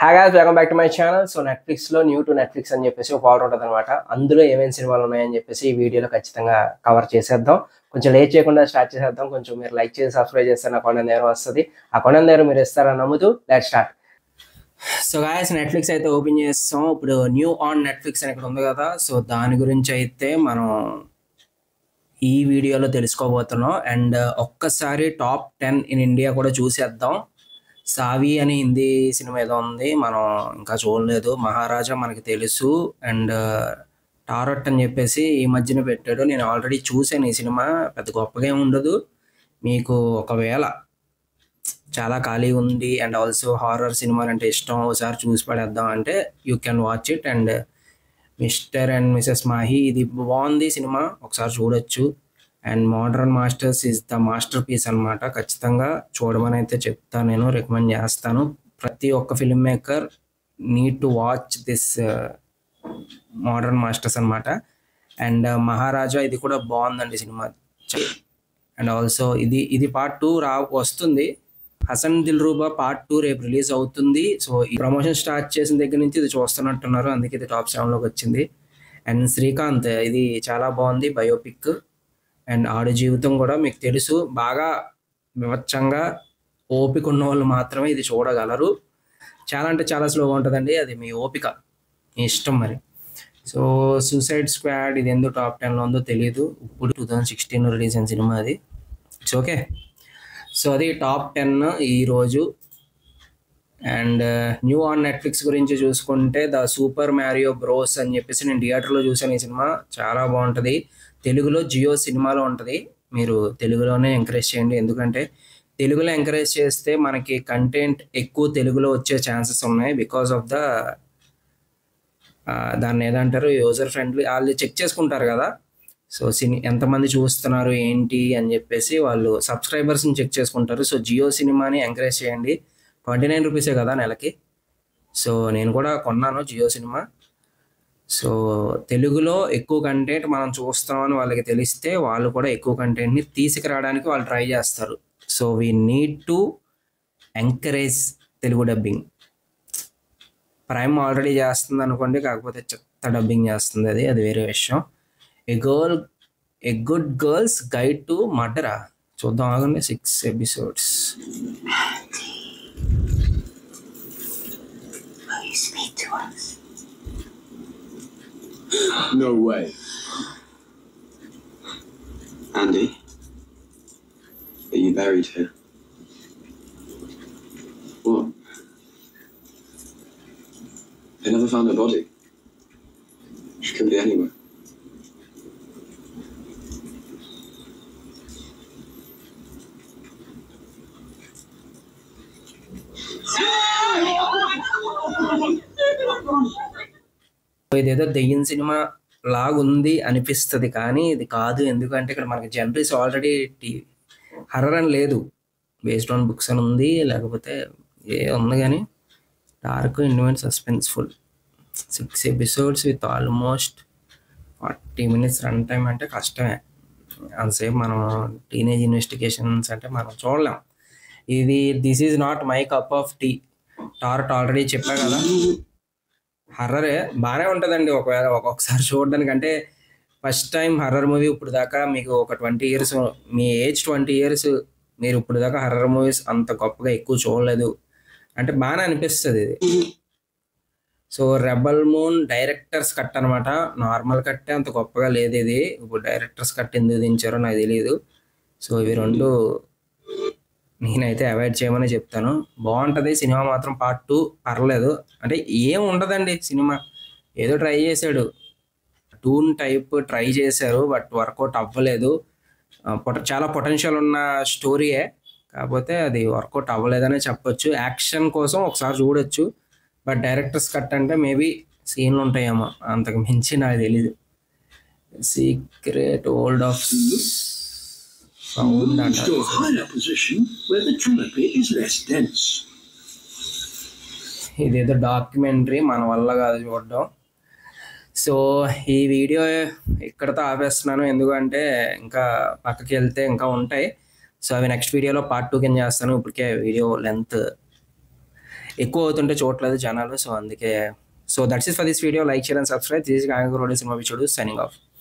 Hi guys welcome back to my channel so Netflix లో new to Netflix అని చెప్పేసి ఒక ఆర్డర్ ఉంటుంది అనమాట అందులో ఏమేమి సినిమాలు ఉన్నాయని చెప్పేసి ఈ వీడియోలో ఖచ్చితంగా కవర్ చేసేద్దాం కొంచెం లేట్ చేయకుండా స్టార్ట్ చేసేద్దాం కొంచెం మీరు లైక్ చేసి సబ్స్క్రైబ్ చేస్తే నా కొండ నేరం వస్తుంది ఆ కొండ నేరం మీరు ఇస్తారని నమ్ముతూ let start so guys Netflix అయితే ఓపెన్ చేస్తాం ఇప్పుడు న్యూ ఆన్ నెట్ఫ్లిక్స్ అని ఇక్కడ ఉంది కదా సో దాని గురించి అయితే మనం ఈ వీడియోలో తెలుసుకోబోతున్నాం అండ్ ఒక్కసారి టాప్ టెన్ ఇన్ ఇండియా కూడా చూసేద్దాం సావి అని హిందీ సినిమా ఏదో ఉంది మనం ఇంకా చూడలేదు మహారాజా మనకి తెలుసు అండ్ టారట్ అని చెప్పేసి ఈ మధ్యన పెట్టాడు నేను ఆల్రెడీ చూశాను ఈ సినిమా పెద్ద గొప్పగా ఏమి ఉండదు మీకు ఒకవేళ చాలా ఖాళీ ఉంది అండ్ ఆల్సో హారర్ సినిమాలు అంటే ఇష్టం ఒకసారి చూసి పడేద్దాం అంటే you can watch it and mister and missus Mahi ఇది బాగుంది సినిమా ఒకసారి చూడొచ్చు and modern masters is the masterpiece అనమాట ఖచ్చితంగా చూడమని అయితే చెప్తాను నేను రికమెండ్ చేస్తాను ప్రతి ఒక్క filmmaker need to watch this modern masters అనమాట అండ్ మహారాజా ఇది కూడా బాగుందండి సినిమా అండ్ ఆల్సో ఇది ఇది పార్ట్ టూ రా వస్తుంది హసన్ దిల్ రూబా పార్ట్ టూ రేపు రిలీజ్ అవుతుంది సో ఈ ప్రమోషన్ స్టార్ట్ చేసిన దగ్గర నుంచి ఇది చూస్తున్నట్టున్నారు అందుకే ఇది టాప్ సెవెన్లోకి వచ్చింది అండ్ శ్రీకాంత్ ఇది చాలా బాగుంది బయోపిక్ అండ్ ఆడు జీవితం కూడా మీకు తెలుసు బాగా వివచ్చంగా ఓపిక ఉన్న వాళ్ళు మాత్రమే ఇది చూడగలరు చాలా అంటే చాలా స్లోగా ఉంటుందండి అది మీ ఓపిక మీ ఇష్టం మరి సో సూసైడ్ స్క్వాడ్ ఇది ఎందుకు టాప్ టెన్లో ఉందో తెలియదు ఇప్పుడు టూ థౌజండ్ సిక్స్టీన్ రిలీజ్ అయిన సినిమా అది ఇట్స్ ఓకే సో అది టాప్ టెన్ ఈరోజు అండ్ న్యూ ఆన్ నెట్ఫ్లిక్స్ గురించి చూసుకుంటే ద సూపర్ మ్యారియో బ్రోస్ అని చెప్పేసి నేను థియేటర్లో చూసాను ఈ సినిమా చాలా బాగుంటుంది తెలుగులో జియో సినిమాలో ఉంటుంది మీరు తెలుగులోనే ఎంకరేజ్ చేయండి ఎందుకంటే తెలుగులో ఎంకరేజ్ చేస్తే మనకి కంటెంట్ ఎక్కువ తెలుగులో వచ్చే ఛాన్సెస్ ఉన్నాయి బికాస్ ఆఫ్ ద దాన్ని ఏదంటారు యూజర్ ఫ్రెండ్లీ వాళ్ళు చెక్ చేసుకుంటారు కదా సో సిని ఎంతమంది చూస్తున్నారు ఏంటి అని చెప్పేసి వాళ్ళు సబ్స్క్రైబర్స్ని చెక్ చేసుకుంటారు సో జియో సినిమాని ఎంకరేజ్ చేయండి ట్వంటీ నైన్ రూపీసే కదా నెలకి సో నేను కూడా కొన్నాను జియో సినిమా సో తెలుగులో ఎక్కువ కంటెంట్ మనం చూస్తామని వాళ్ళకి తెలిస్తే వాళ్ళు కూడా ఎక్కువ కంటెంట్ని తీసుకురావడానికి వాళ్ళు ట్రై చేస్తారు so we need to encourage Telugu dubbing Prime already చేస్తుంది అనుకోండి కాకపోతే చెత్త డబ్బింగ్ చేస్తుంది అది అది వేరే విషయం a girl a good girls guide to మర్డరా చూద్దాం ఆగండి six episodes Will you speak to us? No way. Andy, are you buried here? What? They never found her body. She could be anywhere. ఇదేదో దెయ్యం cinema లాగుంది అనిపిస్తుంది కానీ ఇది కాదు ఎందుకంటే ఇక్కడ మనకి జనరీస్ ఆల్రెడీ టీ హర్రర్ అని లేదు బేస్డ్ ఆన్ బుక్స్ అని ఉంది లేకపోతే ఏ ఉంది కానీ డార్క్ ఇండివెంట్ suspenseful six episodes with almost forty minutes run time అంటే కష్టమే అంతసేపు మనం టీనేజ్ ఇన్వెస్టిగేషన్స్ అంటే మనం చూడలేం ఇది this is not my cup of tea టార్ట్ ఆల్రెడీ చెప్పా కదా హర్రరే బాగానే ఉంటుందండి ఒకవేళ ఒక్కొక్కసారి చూడడానికి అంటే ఫస్ట్ టైం హర్రర్ మూవీ ఇప్పుడు దాకా మీకు ఒక ట్వంటీ ఇయర్స్ మీ ఏజ్ ట్వంటీ ఇయర్స్ మీరు ఇప్పుడు దాకా హర్రర్ మూవీస్ అంత గొప్పగా ఎక్కువ చూడలేదు అంటే బాగానే అనిపిస్తుంది ఇది so Rebel Moon directors cut అనమాట నార్మల్ కట్టే అంత గొప్పగా లేదు ఇది ఇప్పుడు డైరెక్టర్స్ కట్ ఎందుకు దించారో నాకు తెలియదు సో ఇవి రెండు నేనైతే అవాయిడ్ చేయమని చెప్తాను బాగుంటుంది సినిమా మాత్రం పార్ట్ టూ పర్లేదు అంటే ఏం ఉండదండి సినిమా ఏదో ట్రై చేశాడు టూన్ టైప్ ట్రై చేశారు బట్ వర్కౌట్ అవ్వలేదు ఆ, పొట- చాలా పొటెన్షియల్ ఉన్న స్టోరీయే కాకపోతే అది వర్కౌట్ అవ్వలేదనే చెప్పొచ్చు యాక్షన్ కోసం ఒకసారి చూడొచ్చు బట్ డైరెక్టర్స్ కట్ అంటే మేబీ సీన్లు ఉంటాయేమో అంతకు మించి నాకు తెలీదు secret old of sound Move అంట to a higher position where the canopy is less dense. ఇదేదో డాక్యుమెంటరీ మన వల్ల కాదు చూడడం సో ఈ వీడియో ఇక్కడతో ఆపేస్తున్నాను ఎందుకంటే ఇంకా పక్కకి వెళ్తే ఇంకా ఉంటాయి సో అవి నెక్స్ట్ వీడియోలో పార్ట్ టూ కింద చేస్తాను ఇప్పటికే వీడియో లెంత్ ఎక్కువ అవుతుంటే చూడట్లేదు జనాలు సో అందుకే so that's is for this video like share and subscribe this గాంగ రోడ్ సినిమా చూడు సైనింగ్ ఆఫ్